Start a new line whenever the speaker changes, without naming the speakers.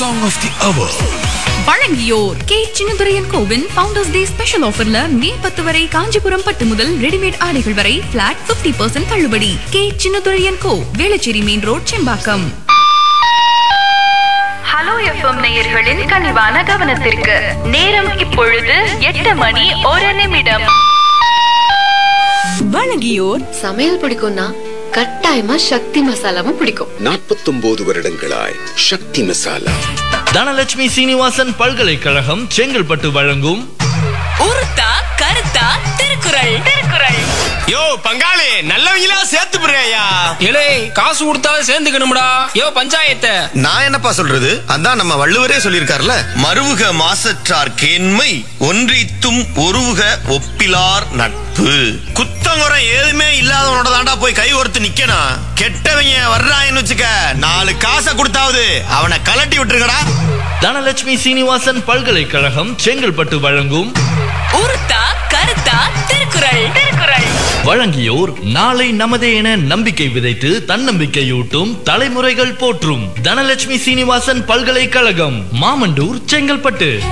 Song of the Hour.
வழங்கியோர் K Chinnathuraiyan கோவின் founders day special ஆஃபர்ல மே பத்து வரை காஞ்சிபுரம் பட்டு முதல் ரெடிமேட் ஆடைகள் வரை பிளாட் 50% பர்சன்ட் தள்ளுபடி K Chinnathuraiyan co Velachery main road Sembakkam
hello FM நேயர்களின் கனிவான கவனத்திற்கு நேரம் இப்பொழுது எட்டு மணி ஒரு நிமிடம்
வழங்கியோர்
சமையல் பிடிக்கும்னா கட்டாயமா சக்தி மசாலாவும் பிடிக்கும்
நாற்பத்தொன்பது வருடங்களாய் சக்தி மசாலா
தனலட்சுமி சீனிவாசன் பல்கலைக்கழகம் செங்கல்பட்டு வழங்கும்
ஒருத்தா கருத்தா திருக்குறள் திருக்குறள்
யோ பங்காளி நல்லவங்களா சேர்த்து புரியா
இலே காசு கொடுத்தா சேர்ந்துக்கணும்டா யோ பஞ்சாயத்தை
நான் என்னப்பா சொல்றது அதான் நம்ம வள்ளுவரே சொல்லியிருக்காருல மருவுக மாசற்றார் கேண்மை ஒன்றித்தும் ஒருவுக ஒப்பிலார் நட்பு குத்தங்குறம் ஏதுமே இல்லாதவனோட தாண்டா போய் கை ஒருத்து நிக்கணும் கெட்டவங்க வர்றாங்கன்னு வச்சுக்க நாலு காசை கொடுத்தாவது அவனை கலட்டி விட்டுருங்கடா
தனலட்சுமி சீனிவாசன் பல்கலைக்கழகம் செங்கல்பட்டு வழங்கும்
ஒருத்தா கருத்தா திருக்குறள் திருக்குறள்
வழங்கியோர் நாளை நமதே என நம்பிக்கை விதைத்து தன்னம்பிக்கையூட்டும் தலைமுறைகள் போற்றும் தனலட்சுமி சீனிவாசன் பல்கலைக்கழகம் மாமண்டூர் செங்கல்பட்டு